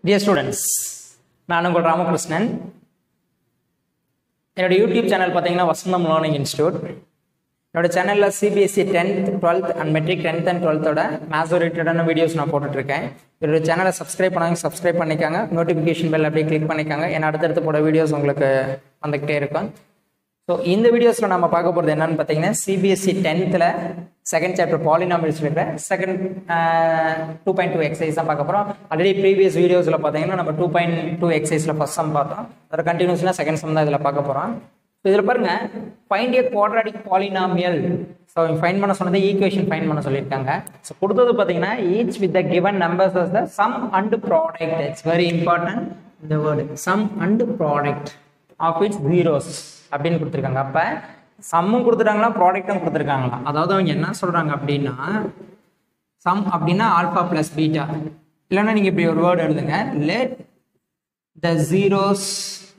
dear students நான் உங்கள் ராமகிருஷ்ணன் என்னோட யூடியூப் சேனல் பார்த்தீங்கன்னா வசந்தம் லேர்னிங் இன்ஸ்டியூட் என்னோட சேனலில் CBSE tenth twelfth and matric tenth and டுவெல்த்தோட மேத்ஸ் ரிலேட்டடான வீடியோஸ் நான் போட்டுட்ருக்கேன் என்னோட சேனலை சப்ஸ்கிரைப் பண்ணாங்க சப்ஸ்கிரைப் பண்ணிக்காங்க நோட்டிஃபிகேஷன் பெல் அப்படியே கிளிக் பண்ணிக்காங்க ஏன்னா அடுத்தடுத்து போட வீடியோஸ் உங்களுக்கு வந்துக்கிட்டே இருக்கும் ஸோ இந்த வீடியோஸில் நம்ம பார்க்க போகிறது என்னன்னு பார்த்தீங்கன்னா சிபிஎஸ்சி டென்த்தில் செகண்ட் சாப்டர் பாலினாமில்ஸ் இருக்கிற second two point two exercise தான் பார்க்க போகிறோம் ஆல்ரெடி ப்ரீவியஸ் வீடியோஸில் பார்த்தீங்கன்னா நம்ம டூ பாயிண்ட் டூ எக்ஸசைஸில் ஃபஸ்ட் சம் பார்த்தோம் அதோட கண்டினியூஸ்னா செகண்ட் சம் தான் இதில் பார்க்க போகிறோம் ஸோ இதில் பாருங்க find a quadratic polynomial so find பண்ண சொன்னது ஈக்குவேஷன் ஃபைன் பண்ண சொல்லியிருக்காங்க ஸோ கொடுத்தது பார்த்தீங்கன்னா each with the given numbers as the sum and product it's very important இந்த word sum and product of its zeros அப்படின்னு கொடுத்துருக்காங்க அப்போ சம்மும் கொடுத்துட்டாங்களா ப்ராடக்ட்டும் கொடுத்துருக்காங்களா அதாவது அவங்க என்ன சொல்கிறாங்க அப்படின்னா சம் அப்படின்னா ஆல்ஃபா ப்ளஸ் பீட்டா இல்லைன்னா நீங்கள் இப்படி ஒரு வேர்டு எழுதுங்க let the zeros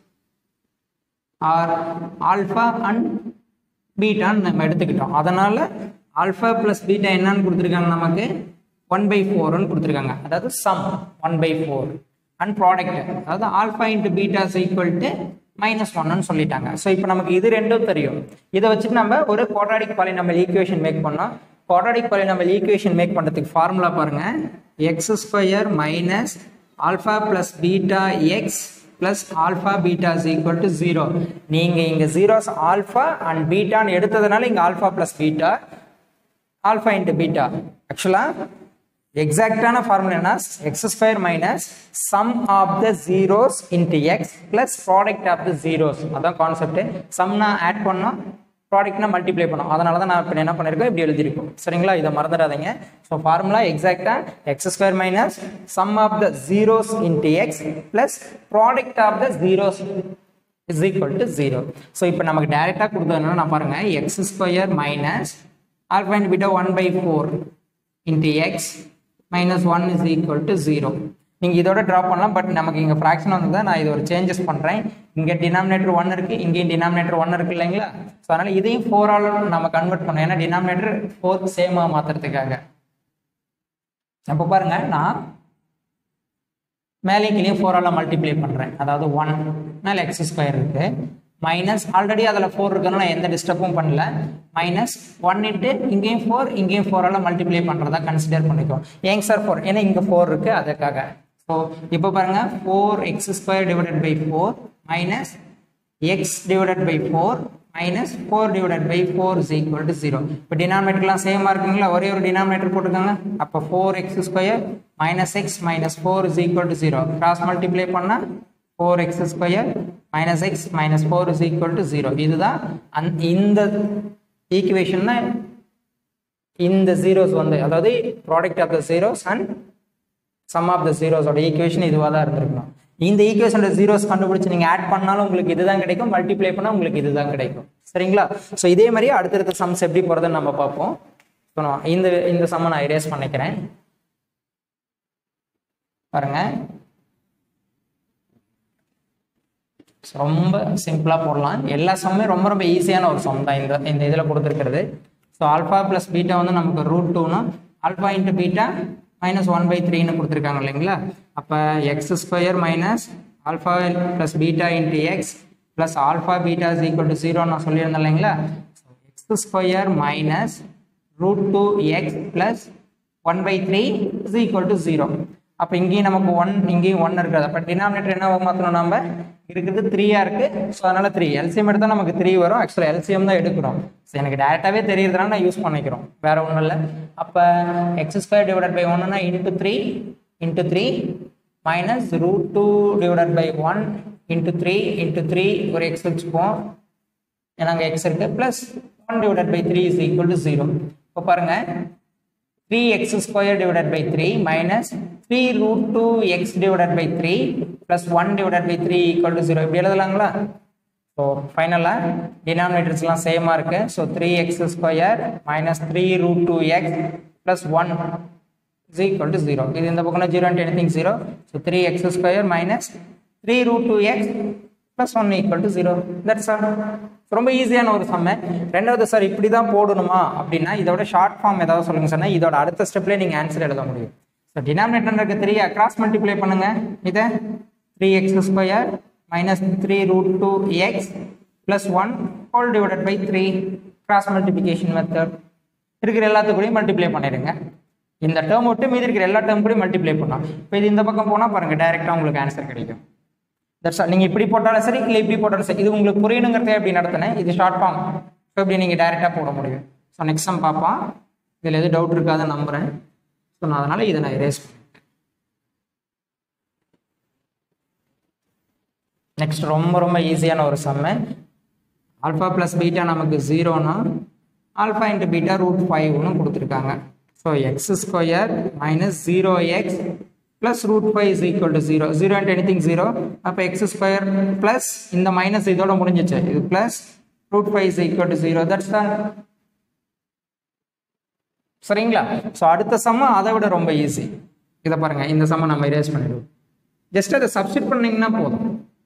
are alpha and பீட்டான்னு நம்ம எடுத்துக்கிட்டோம் அதனால் ஆல்ஃபா ப்ளஸ் பீட்டா என்னன்னு கொடுத்துருக்காங்க நமக்கு ஒன் பை ஃபோர்னு கொடுத்துருக்காங்க அதாவது sum one by four and product அதாவது alpha into beta's equal to minus ஒன்னு சொல்லிட்டாங்க ஸோ இப்போ நமக்கு இது ரெண்டும் தெரியும் இதை வச்சுட்டு நம்ம ஒரு குவாட்ராடிக் பாலினாமல் ஈக்குவேஷன் மேக் பண்ணோம் குவாட்ராடிக் பாலினாமல் ஈக்குவேஷன் மேக் பண்ணுறதுக்கு ஃபார்முலா பாருங்க x square minus alpha plus beta x plus alpha beta is equal to zero நீங்கள் இங்கே ஜீரோஸ் ஆல்ஃபா அண்ட் பீட்டான்னு எடுத்ததுனால இங்கே alpha plus beta alpha into beta ஆக்சுவலாக எக்ஸாக்டான ஃபார்முலா என்ன x square minus sum of the zeros into x plus product of the zeros அதான் concept சம்னா ஆட் பண்ணோம் ப்ராடக்ட்னா மல்டிப்ளை பண்ணோம் அதனால தான் நான் இப்போ என்ன பண்ணியிருக்கோம் இப்படி எழுதியிருக்கோம் சரிங்களா இதை மறந்துடாதீங்க ஸோ ஃபார்முலா எக்ஸாக்டாக x square minus sum of the zeros into x plus product of the zeros is equal to zero so இப்போ நமக்கு டேரெக்டாக கொடுத்ததுனால நான் பாருங்கள் x square minus alpha into beta one by four into x minus one is equal to zero நீங்கள் இதோட draw பண்ணலாம் but நமக்கு இங்கே ஃப்ராக்ஷன் வந்து தான் நான் இது ஒரு சேஞ்சஸ் பண்ணுறேன் இங்கே டினாமினேட்டர் ஒன் இருக்குது இங்கேயும் டினாமினேட்டர் ஒன் இருக்குது இல்லைங்களா ஸோ அதனால் இதையும் ஃபோரால் நம்ம கன்வெர்ட் பண்ணோம் ஏன்னா டினாமினேட்டர் ஃபோர் சேமாக மாற்றுறதுக்காக அப்போ பாருங்க நான் மேலே கீழே ஃபோரால் மல்டிப்ளை பண்ணுறேன் அதாவது ஒன் மேலே எக்ஸ் ஸ்கொயர் இருக்குது மைனஸ் ஆல்ரெடி அதில் ஃபோர் இருக்குன்னு நான் எந்த டிஸ்டர்பும் பண்ணல மைனஸ் ஒன் இன்ட்டு இங்கேயும் ஃபோர் இங்கேயும் ஃபோரால் மல்டிப்ளை பண்ணுறதா கன்சிடர் பண்ணிக்கோ ஏங்க சார் ஃபோர் ஏன்னா இங்கே ஃபோர் இருக்குது அதுக்காக ஸோ இப்போ பாருங்கள் four x square divided by four minus x divided by four minus four divided by four is equal to zero இப்போ டினாமினேட்டர்லாம் சேமாக இருக்குங்களா ஒரே ஒரு டினாமினேட்டர் போட்டுக்கோங்க அப்போ four x square minus x minus four is equal to zero cross multiply பண்ணால் four x square minus x minus four is equal to zero இதுதான் அந் இந்த ஈக்குவேஷன் தான் இந்த ஜீரோஸ் வந்து அதாவது product of the zeros and sum of the ஜீரோஸோட equation இதுவாக தான் இருந்திருக்கணும் இந்த ஈக்குவேஷனோட ஜீரோஸ் கண்டுபிடிச்சு நீங்கள் ஆட் பண்ணாலும் உங்களுக்கு இதுதான் கிடைக்கும் மல்டிப்ளை பண்ணால் உங்களுக்கு இதுதான் கிடைக்கும் சரிங்களா ஸோ இதே மாதிரி அடுத்தடுத்த சம்ஸ் எப்படி போகிறதுன்னு நம்ம பார்ப்போம் ஸோ நான் இந்த இந்த சம்மை நான் எரேஸ் பண்ணிக்கிறேன் பாருங்க ரொம்ப சிம்பிளாக போடலாம் எல்லா சம்மே ரொம்ப ரொம்ப ஈஸியான ஒரு சம் தான் இந்த இந்த இதில் கொடுத்துருக்கிறது ஸோ ஆல்ஃபா ப்ளஸ் பீட்டா வந்து நமக்கு ரூட் டூனா alpha into beta minus one by த்ரீன்னு கொடுத்துருக்காங்க இல்லைங்களா அப்போ x square minus alpha plus beta into x plus alpha beta is equal to zero நான் சொல்லியிருந்தேன் இல்லைங்களா x square minus root two x plus one by three is equal to zero அப்போ இங்கேயும் நமக்கு ஒன் இங்கேயும் ஒன் இருக்காது அப்போ denominator என்ன மாற்றணும் நம்ம இருக்கிறது த்ரீயாக இருக்குது ஸோ அதனால் த்ரீ எல்சிஎம் எடுத்தால் நமக்கு த்ரீ வரும் ஆக்சுவலாக எல்சிஎம் தான் எடுக்கிறோம் ஸோ எனக்கு டேரெக்டாகவே தெரியுறதுனால நான் யூஸ் பண்ணிக்கிறோம் வேறு ஒன்றும் இல்லை அப்போ எக்ஸ் ஸ்கொயர் டிவைடட் பை ஒன்னுனா into three into three minus root two divided by one into three into three ஒரு எக்ஸ் வச்சுப்போம் ஏன்னா அங்கே எக்ஸ் இருக்குது plus one divided by three is equal to zero இப்போ பாருங்கள் three x square divided by three minus three root two x divided by three plus one divided by three equal to zero இப்படி எழுதலாங்களா so ஃபைனலாக டினாமினேட்டர்ஸ்லாம் சேமாக இருக்குது so three x square minus three root two x plus one is equal to zero இது இந்த பக்கம் zero and anything zero so three x square minus three root two x plus one equal to zero that's all ரொம்ப ஈஸியான ஒரு சம்மு ரெண்டாவது sir இப்படி தான் போடணுமா அப்படின்னா இதோட ஷார்ட் ஃபார்ம் ஏதாவது சொல்லுங்க சார் இதோட அடுத்த ஸ்டெப்லேயே நீங்கள் ஆன்சர் எழுத முடியும் ஸோ ஸோ டினாமினேட்டர் இருக்க த்ரீ கிராஸ் மல்டிப்ளை பண்ணுங்க இதை three x square minus three root two x plus one whole divided by three cross multiplication method இருக்கிற எல்லாத்துக்கூடயும் மல்டிப்ளை பண்ணிடுங்க இந்த டேர்ம் விட்டு மீதி இருக்கிற எல்லா டேர்ம் கூடயும் மல்டிப்ளை பண்ணலாம் இப்போ இது இந்த பக்கம் போனால் பாருங்கள் டைரெக்டாக உங்களுக்கு ஆன்சர் கிடைக்கும் தட்ஸ் ஆல் நீங்கள் இப்படி போட்டாலும் சரி இல்லை இப்படி போட்டாலும் சரி இது உங்களுக்கு புரியணுங்கிறதே எப்படி நடத்தினேன் இது ஷார்ட் ஃபார்ம் ஸோ இப்படி நீங்கள் டைரெக்டாக போட முடியும் ஸோ நெக்ஸ்ட் சம் பார்ப்போம் இதில் எதுவும் டவுட் இருக்காதுன்னு நம்புகிறேன் ஸோ நான் அதனால் இதை நான் erase பண்ணிட்டேன் நெக்ஸ்ட் ரொம்ப ரொம்ப ஈஸியான ஒரு சம்மு ஆல்ஃபா ப்ளஸ் பீட்டா நமக்கு ஜீரோனா ஆல்ஃபா இன்ட்டு பீட்டா ரூட் ஃபைவ்னு கொடுத்துருக்காங்க so x square minus zero x plus root five is equal to zero zero into anything zero அப்போ எக்ஸ் ஸ்கொயர் ப்ளஸ் இந்த மைனஸ் இதோட முடிஞ்சிச்சு இது plus root five is equal to zero that's தான் சரிங்களா so அடுத்த சம்ம அதை விட ரொம்ப ஈஸி இதை பாருங்க இந்த சம்ம நம்ம erase பண்ணிடுவோம் ஜஸ்ட் அதை சப்ஸ்டிட் பண்ணீங்கன்னா போதும்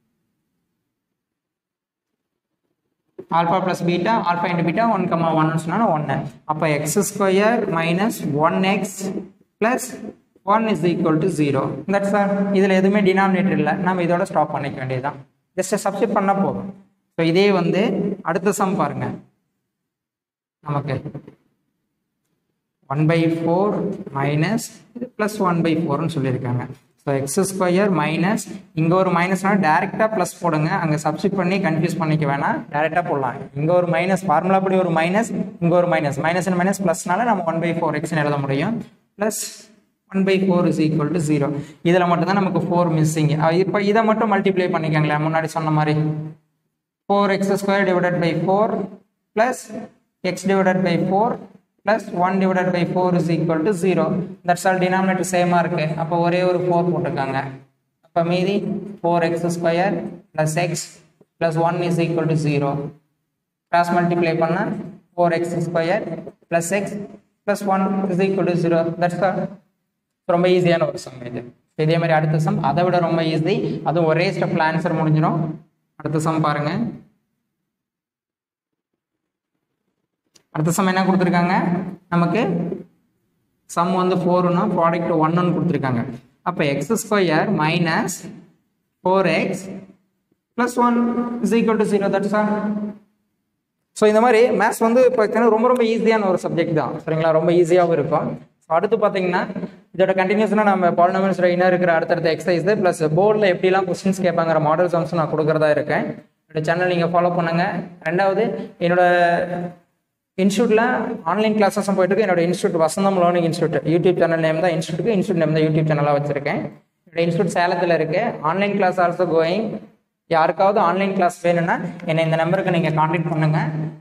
alpha plus beta alpha into beta one comma ஒன்னு சொன்னால் ஒன்று அப்போ x square minus one x plus one is equal to zero that's sir இதில் எதுவுமே டினாமினேட்டர் இல்லை நம்ம இதோட ஸ்டாப் பண்ணிக்க வேண்டியதுதான் ஜஸ்ட் சப்ஸ்டிட் பண்ணால் போதும் ஸோ இதே வந்து அடுத்த சம் பாருங்க நமக்கு ஒன் பை ஃபோர் மைனஸ் இது ப்ளஸ் ஒன் பை ஃபோர்னு சொல்லியிருக்காங்க ஸோ எக்ஸ் ஸ்கொயர் மைனஸ் இங்கே ஒரு மைனஸ்னா டேரெக்டாக ப்ளஸ் போடுங்க அங்கே சப்ஸ்டிட் பண்ணி கன்ஃபியூஸ் பண்ணிக்க வேணாம் டேரெக்டாக போடலாம் இங்கே ஒரு மைனஸ் ஃபார்முலா படி ஒரு மைனஸ் இங்கே ஒரு மைனஸ் மைனஸ் அண்ட் மைனஸ் ப்ளஸ்னால நம்ம ஒன் பை ஃபோர் எக்ஸ்னு எழுத முடியும் plus one by four is equal to zero இதில் மட்டும்தான் நமக்கு ஃபோர் மிஸ்ஸிங் இப்போ இதை மட்டும் மல்டிப்ளை பண்ணிக்கோங்களேன் முன்னாடி சொன்ன மாதிரி four x square divided by four plus x divided by four plus one divided by four is equal to zero that's all denominator சேமாக இருக்கு அப்போ ஒரே ஒரு ஃபோர் போட்டிருக்காங்க அப்போ மீதி four x square plus x plus one is equal to zero cross multiply பண்ணால் four x square plus x plus one is equal to zero that's all ரொம்ப ஈஸியான ஒரு சம் இது இதே மாதிரி அடுத்த சம் அதை விட ரொம்ப ஈஸி அதுவும் ஒரே ஸ்டெப்பில் ஆன்சர் முடிஞ்சிடும் அடுத்த சம் பாருங்க அடுத்த சம் என்ன கொடுத்துருக்காங்க நமக்கு சம் வந்து ஃபோர்னா ப்ராடக்ட் ஒன்னு கொடுத்துருக்காங்க அப்போ x square minus four x plus one is equal to zero that's all so இந்த மாதிரி மேத்ஸ் வந்து இப்போ ரொம்ப ரொம்ப ஈஸியான ஒரு சப்ஜெக்ட் தான் சரிங்களா ரொம்ப ஈஸியாகவும் இருக்கும் ஸோ அடுத்து பார்த்தீங்கன்னா இதோட கண்டினியூஸ்னா நம்ம பாலினாமியல்ஸ் இன்னும் இருக்கிற அடுத்தடுத்த எக்ஸசைஸ் ப்ளஸ் போர்டில் எப்படிலாம் கொஸ்டின்ஸ் கேட்பாங்கிற மாடல் சம்ஸ் நான் கொடுக்குறதா இருக்கேன் என்னோட சேனல் நீங்கள் ஃபாலோ பண்ணுங்க ரெண்டாவது என்னோட இன்ஸ்டியூட்டில் ஆன்லைன் கிளாஸஸும் போயிட்டு இருக்கு என்னோட institute Vasantham learning institute YouTube channel name தான் இன்ஸ்டியூட்டுக்கு இன்ஸ்டியூட் நேம் தான் யூடியூப் சேனலாக வச்சிருக்கேன் என்னோட இன்ஸ்டியூட் சேலத்தில் இருக்கு ஆன்லைன் கிளாஸ் ஆல்சோ கோயிங் யாருக்காவது ஆன்லைன் கிளாஸ் வேணும்னா என்னை இந்த நம்பருக்கு நீங்கள் காண்டாக்ட் பண்ணுங்க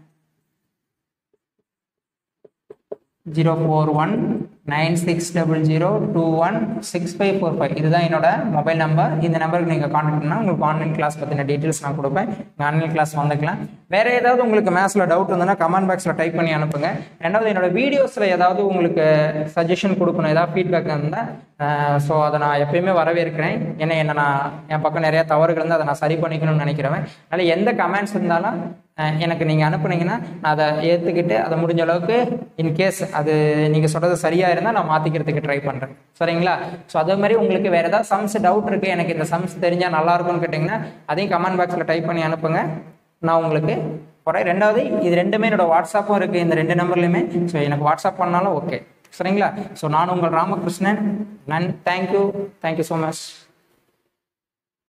zero four one nine six double zero two one six five four five இதுதான் என்னோட மொபைல் நம்பர் இந்த நம்பருக்கு நீங்கள் காண்டாக்ட் பண்ணால் உங்களுக்கு ஆன்லைன் கிளாஸ் பற்றின டீட்டெயில்ஸ் நான் கொடுப்பேன் நீங்கள் ஆன்லைன் கிளாஸ் வந்துக்கலாம் வேறு ஏதாவது உங்களுக்கு மேத்ஸில் டவுட் இருந்ததுன்னா கமெண்ட் பாக்ஸில் டைப் பண்ணி அனுப்புங்க ரெண்டாவது என்னோட வீடியோஸில் ஏதாவது உங்களுக்கு சஜஷன் கொடுக்கணும் ஏதாவது ஃபீட்பேக் இருந்தால் ஸோ அதை நான் எப்பயுமே வரவேற்கிறேன் ஏன்னா என்ன நான் என் பக்கம் நிறைய தவறுகள் இருந்தால் அதை நான் சரி பண்ணிக்கணும்னு நினைக்கிறேன் அதனால் எந்த கமெண்ட்ஸ் இருந்தாலும் அஹ், எனக்கு நீங்கள் அனுப்புனீங்கன்னா நான் அதை ஏற்றுக்கிட்டு அதை முடிஞ்ச அளவுக்கு இன்கேஸ் அது நீங்கள் சொல்கிறது சரியாக இருந்தால் நான் மாற்றிக்கிறதுக்கு ட்ரை பண்ணுறேன் சரிங்களா ஸோ அதே மாதிரி உங்களுக்கு வேறு ஏதாவது சம்ஸ் டவுட் இருக்குது எனக்கு இந்த சம்ஸ் தெரிஞ்சால் நல்லா இருக்கும்னு கேட்டிங்கன்னா அதையும் கமெண்ட் பாக்ஸில் டைப் பண்ணி அனுப்புங்க நான் உங்களுக்கு போகிறேன் ரெண்டாவது இது ரெண்டுமே என்னோட வாட்ஸ்அப்பும் இருக்குது இந்த ரெண்டு நம்பர்லையுமே ஸோ எனக்கு வாட்ஸ்அப் பண்ணாலும் ஓகே சரிங்களா ஸோ நான் உங்கள் ராமகிருஷ்ணன் நன் தேங்க்யூ தேங்க்யூ ஸோ மச்